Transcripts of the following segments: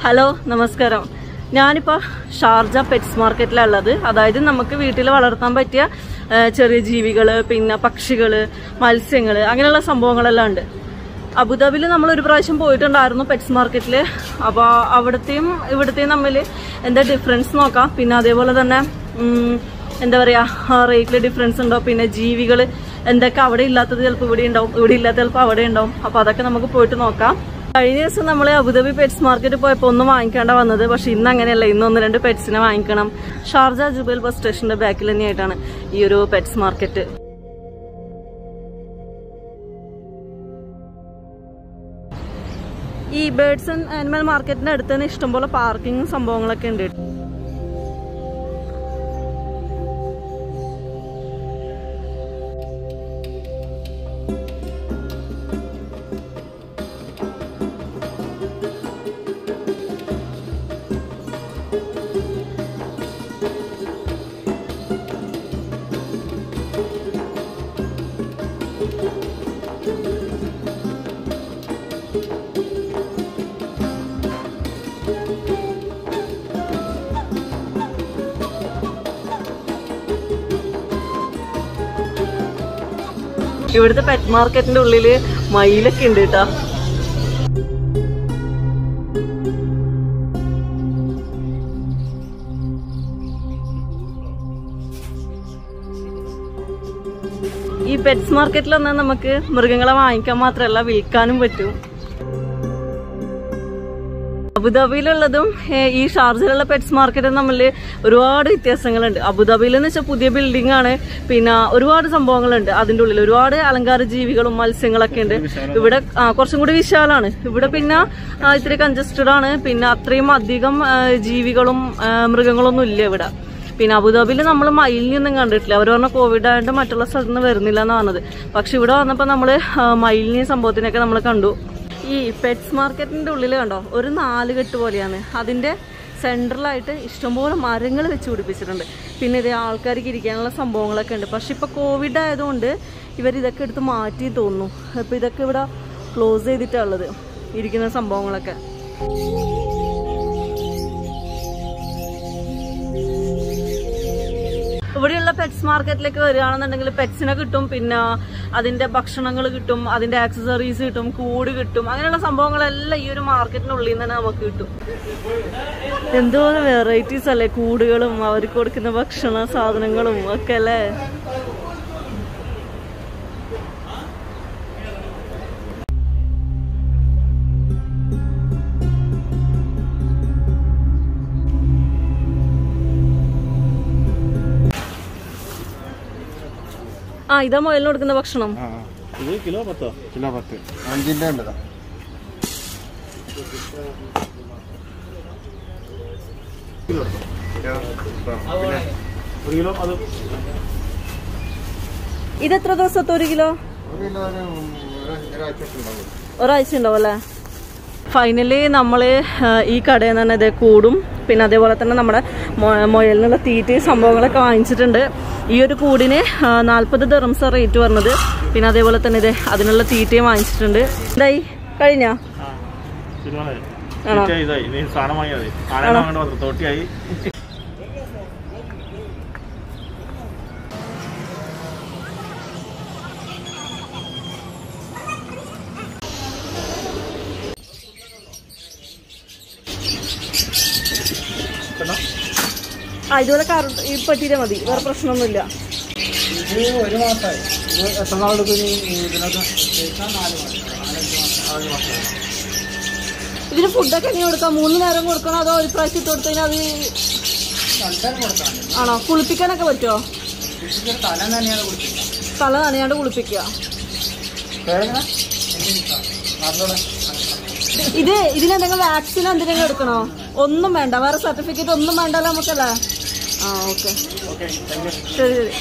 Hello നമസ്കാരം ഞാനിപ്പോൾ Sharjah pets മാർക്കറ്റിലുള്ളത് അതായത് നമുക്ക് വീട്ടിൽ വളർത്താൻ പറ്റിയ ആ, ചെറിയ ജീവികൾ പിന്നെ പക്ഷികൾ മത്സ്യങ്ങൾ അങ്ങനെയുള്ള സംഭവങ്ങളെല്ലാം ഉണ്ട് അബുദാബിയിൽ നമ്മൾ ഒരു പ്രാവശ്യം പോയിട്ടുണ്ടായിരുന്നു പെറ്റ്സ് മാർക്കറ്റിൽ അപ്പോൾ അവിടത്തെയും ഇവിടത്തെയും തമ്മിൽ എന്താ ഡിഫറൻസ് നോക്കാം പിന്നെ അതേപോലെ തന്നെ ഉം, എന്താ പറയുക റേറ്റിൽ ഡിഫറൻസ് ഉണ്ടോ പിന്നെ ജീവികൾ എന്തൊക്കെ അവിടെ ഇല്ലാത്തത് ചിലപ്പോൾ ഇവിടെ ഉണ്ടാവും ഇവിടെ ഇല്ലാത്ത ചിലപ്പോൾ അവിടെ ഉണ്ടാവും അപ്പോൾ അതൊക്കെ നമുക്ക് പോയിട്ട് നോക്കാം കഴിഞ്ഞ ദിവസം നമ്മൾ അബുദാബി പെറ്റ്സ് മാർക്കറ്റിൽ പോയപ്പോൾ ഒന്നും വാങ്ങിക്കാണ്ട വന്നത് പക്ഷെ ഇന്ന് അങ്ങനെയല്ല ഇന്ന് ഒന്ന് രണ്ട് പെറ്റ്സിനെ വാങ്ങിക്കണം ഷാർജ ജുബൈൽ ബസ് സ്റ്റേഷന്റെ ബാക്കിൽ തന്നെയായിട്ടാണ് ഈ ഒരു പെറ്റ്സ് മാർക്കറ്റ് ഈ ബേർഡ്സ് ആൻഡ് ആനിമൽ മാർക്കറ്റിന്റെ അടുത്ത് തന്നെ ഇഷ്ടംപോലെ പാർക്കിംഗ് സംഭവങ്ങളൊക്കെ ഉണ്ട് ഇവിടുത്തെ പെറ്റ് മാർക്കറ്റിന്റെ ഉള്ളില് മയിലൊക്കെ ഉണ്ട് കേട്ടോ ഈ പെറ്റ്സ് മാർക്കറ്റിൽ വന്നാൽ നമുക്ക് മൃഗങ്ങളെ വാങ്ങിക്കാൻ മാത്രമല്ല വിൽക്കാനും പറ്റും അബുദാബിയിലുള്ളതും ഏഹ്, ഈ ഷാർജയിലുള്ള പെറ്റ്സ് മാർക്കറ്റും തമ്മിൽ ഒരുപാട് വ്യത്യാസങ്ങളുണ്ട് അബുദാബിയിൽ എന്ന് വെച്ചാൽ പുതിയ ബിൽഡിംഗ് ആണ് പിന്നെ ഒരുപാട് സംഭവങ്ങളുണ്ട് അതിന്റെ ഉള്ളിൽ ഒരുപാട് അലങ്കാര ജീവികളും മത്സ്യങ്ങളൊക്കെ ഉണ്ട് ഇവിടെ ആ, കുറച്ചും കൂടി വിശാലാണ് ഇവിടെ പിന്നെ ആ, ഇത്തിരി കൺജസ്റ്റഡ് ആണ് പിന്നെ അത്രയും അധികം ആ, ജീവികളും ആ, മൃഗങ്ങളൊന്നും ഇല്ല ഇവിടെ പിന്നെ അബുദാബിയിൽ നമ്മൾ മയിലിനൊന്നും കണ്ടിട്ടില്ല അവർ പറഞ്ഞ കോവിഡ് ആയതുകൊണ്ട് മറ്റുള്ള സ്ഥലത്ത് നിന്ന് വരുന്നില്ല എന്ന് പറഞ്ഞത് പക്ഷെ ഇവിടെ വന്നപ്പോൾ നമ്മൾ മയിലിനെയും സംഭവത്തിനൊക്കെ നമ്മൾ കണ്ടു ഈ പെറ്റ്സ് മാർക്കറ്റിന്റെ ഉള്ളിൽ കണ്ടോ ഒരു നാലുകെട്ട് പോലെയാണ് അതിന്റെ സെൻട്രലായിട്ട് ഇഷ്ടംപോലെ മരങ്ങൾ വെച്ച് പിടിപ്പിച്ചിട്ടുണ്ട് പിന്നെ ഇത് ആൾക്കാർക്ക് ഇരിക്കാനുള്ള സംഭവങ്ങളൊക്കെ ഉണ്ട് പക്ഷെ ഇപ്പൊ കോവിഡ് ആയതുകൊണ്ട് ഇവർ ഇതൊക്കെ എടുത്ത് മാറ്റി തോന്നുന്നു അപ്പൊ ഇതൊക്കെ ഇവിടെ ക്ലോസ് ചെയ്തിട്ടാണ് ഉള്ളത് ഇരിക്കുന്ന സംഭവങ്ങളൊക്കെ ഇവിടെയുള്ള പെറ്റ്സ് മാർക്കറ്റിലേക്ക് വരികയാണെന്നുണ്ടെങ്കിൽ പെറ്റ്സിനെ കിട്ടും പിന്നെ അതിന്റെ ഭക്ഷണങ്ങൾ കിട്ടും അതിന്റെ ആക്സസറീസ് കിട്ടും കൂട് കിട്ടും അങ്ങനെയുള്ള സംഭവങ്ങളെല്ലാം ഈ ഒരു മാർക്കറ്റിനുള്ളിൽ നിന്ന് തന്നെ നമുക്ക് കിട്ടും എന്തോ വെറൈറ്റീസ് അല്ലേ കൂടുകളും അവർക്ക് കൊടുക്കുന്ന ഭക്ഷണ സാധനങ്ങളും ഒക്കെ അല്ലേ ആ ഇതാ മുയലിന് കൊടുക്കുന്ന ഭക്ഷണം ആ, ഇത് കിലോ പത്തോ കിലോ പത്ത് അഞ്ചിന്റെ ഉണ്ടതാ പിന്നെ ഒരു കിലോ അത് ഇത് എത്ര ദിവസത്തെ ഒരു കിലോ ഒരു കിലോ ഒരു ഒരാഴ്ച ഉണ്ടാവും ഒരാഴ്ച ഉണ്ടാവും അല്ലേ ഫൈനലി നമ്മൾ ഈ കടയിൽ നിന്ന് തന്നെ ഇത് കൂടും പിന്നെ അതേപോലെ തന്നെ നമ്മുടെ മൊ- മുയലിനുള്ള തീറ്റ സംഭവങ്ങളൊക്കെ വാങ്ങിച്ചിട്ടുണ്ട് ഈ ഒരു കൂടിന് നാൽപ്പത് ദറംസ് റേറ്റ് പറഞ്ഞത് പിന്നെ അതേപോലെ തന്നെ ഇത് അതിനുള്ള തീറ്റയും വാങ്ങിച്ചിട്ടുണ്ട് എന്തായി കഴിഞ്ഞാ ആ കിലോനായി ആണോ? തീറ്റ ഇതായി ഇനി സാധനം വാങ്ങിയാൽ മതി സാധനം വാങ്ങേണ്ട മാത്രം തോട്ടിയായി കണ്ടോ? ആ ഇതുപോലെ കറ ഈ പറ്റിയിട്ട് മതി വേറെ പ്രശ്നമൊന്നുമില്ല ഇത് ഒരു മാസമായി ഇത് എത്ര നാളെടുക്കും ഇനി ഇതിനൊക്കെ നാല് മാസം നാല് മാസം ഇതിന് ഫുഡൊക്കെ എങ്ങനെ കൊടുക്കാം മൂന്ന് നേരം കൊടുക്കണോ അതോ ഒരു പ്രാവശ്യം ഇട്ട് കൊടുത്തു കഴിഞ്ഞാൽ അത് രണ്ടേരം കൊടുക്കാൻ ആണോ കുളിപ്പിക്കാനൊക്കെ പറ്റുമോ ഇതിന്റെ തല തന്നെയാണ് കൊടുത്തില്ല തല നനയാണ്ട് കുളിപ്പിക്കുക പേരെങ്ങനെ നാട്ടിലോടെ ഇത് ഇതിനെന്തെങ്കിലും വാക്സിൻ എന്തെങ്കിലും എടുക്കണോ ഒന്നും വേണ്ട വേറെ സർട്ടിഫിക്കറ്റ് ഒന്നും വേണ്ടല്ലോ നമുക്കല്ലേ ആ ഓക്കെ ഓക്കെ താങ്ക് യു ശരി ശരി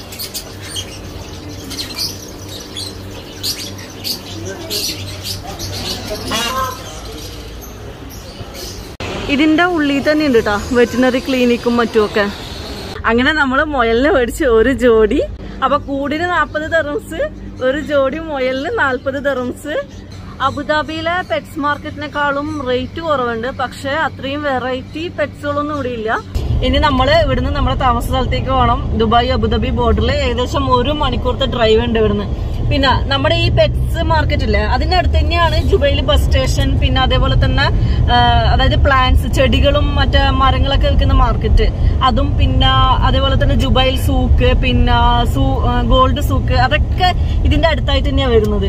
ഇതിന്റെ ഉള്ളിൽ തന്നെ ഉണ്ട് കേട്ടോ വെറ്റിനറി ക്ലിനിക്കും മറ്റുമൊക്കെ അങ്ങനെ നമ്മൾ മുയലിനെ മേടിച്ച് ഒരു ജോഡി അപ്പൊ കൂടിന് നാൽപ്പത് തെറംസ് ഒരു ജോഡി മുയലിന് നാൽപ്പത് തെറംസ് അബുദാബിയിലെ പെറ്റ്സ് മാർക്കറ്റിനെക്കാളും റേറ്റ് കുറവുണ്ട് പക്ഷെ അത്രയും വെറൈറ്റി പെറ്റ്സുകളൊന്നും ഇവിടെ ഇല്ല ഇനി നമ്മൾ ഇവിടുന്ന് നമ്മുടെ താമസ സ്ഥലത്തേക്ക് പോകണം ദുബായ് അബുദാബി ബോർഡറിൽ ഏകദേശം ഒരു മണിക്കൂറത്തെ ഡ്രൈവ് ഉണ്ട് ഇവിടുന്ന് പിന്നെ നമ്മുടെ ഈ പെറ്റ്സ് മാർക്കറ്റ് ഇല്ലേ അതിന്റെ അടുത്ത് തന്നെയാണ് ജുബൈൽ ബസ് സ്റ്റേഷൻ പിന്നെ അതേപോലെ തന്നെ ആ, അതായത് പ്ലാന്റ്സ് ചെടികളും മറ്റേ മരങ്ങളൊക്കെ വിൽക്കുന്ന മാർക്കറ്റ് അതും പിന്നെ അതേപോലെ തന്നെ ജുബൈൽ സൂക്ക് പിന്നെ സൂ ഗോൾഡ് സൂക്ക് അതൊക്കെ ഇതിന്റെ അടുത്തായിട്ട് തന്നെയാണ് വരുന്നത്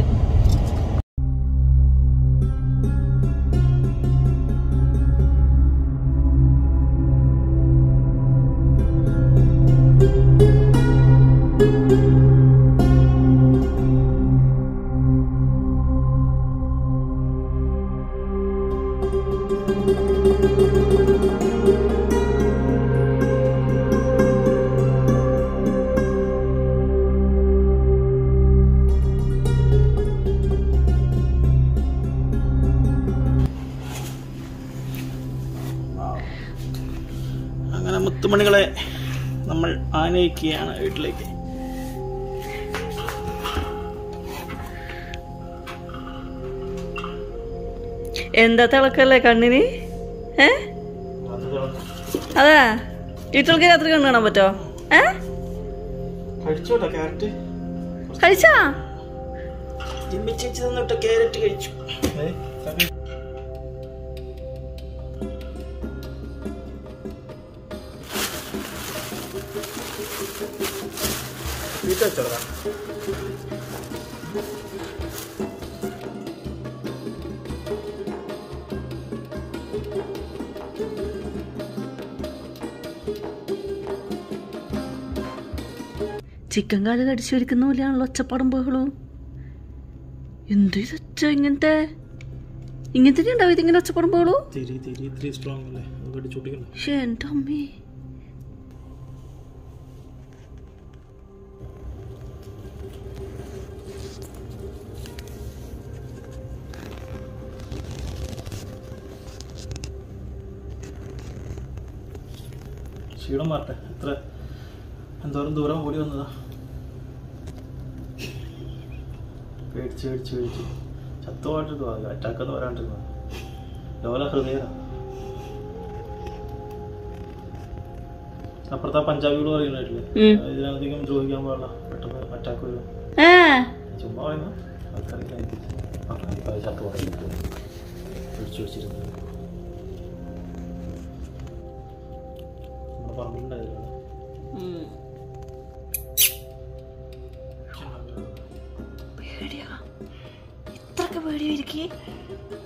അങ്ങനെ മുത്തുമണികളെ നമ്മൾ ആനയിക്കുകയാണ് വീട്ടിലേക്ക് എന്താ തിളക്കല്ലേ കണ്ണിന് ഏ അതാ വീട്ടിലേക്ക് രാത്രി കണ്ണു കാണാൻ പറ്റോ ഏ കഴിച്ചോട്ടോ ക്യാരറ്റ് കഴിച്ചാ ജിമ്മി ചേച്ചി തന്നിട്ട് ക്യാരറ്റ് കഴിച്ചു വെച്ചോടാ ചിക്കൻ കാല് കടിച്ചു വരിക്കുന്ന പോലെയാണല്ലോ ഒച്ചപ്പാടും ബഹളവും എന്ത് ഇതൊച്ച ഇങ്ങനത്തെ ഇങ്ങനത്തെ ഉണ്ടാവും ഇതിങ്ങനെ ഒച്ചപ്പാടും ബഹളവും തിരി തിരി ഇത്തിരി സ്ട്രോങ് അല്ലേ അത് അടിച്ചോട്ടിക്കണം പക്ഷെ എൻ്റെ അമ്മേ ക്ഷീണം മാറട്ടെ എത്ര എന്തോരം ദൂരം ഓടി വന്നതാ പേടിച്ച് പേടിച്ച് പേടിച്ച് ചത്തുമായിട്ടിരുന്നു അറ്റാക്ക് ഒന്നും വരാണ്ടിരുന്നു ലോല ഹൃദയ അപ്പുറത്തെ ആ പഞ്ചാബികൾ പറയുന്നില്ലേ ഉം. ഇതിനധികം ദ്രോഹിക്കാൻ പാടില്ല പെട്ടെന്ന് അറ്റാക്ക് വരും ഏ ചുമ്മാ പറയുന്നു ആൾക്കാർക്ക് എനിക്ക് പറഞ്ഞു ഇപ്പം ചത്തു പറയുന്നു പിടിച്ചു വെച്ചിരുന്നു നമ്മുടെ പറമ്പിലുണ്ടായിരുന്നു പേടിയാ ഇത്രക്ക് പേടിയായിരിക്കേ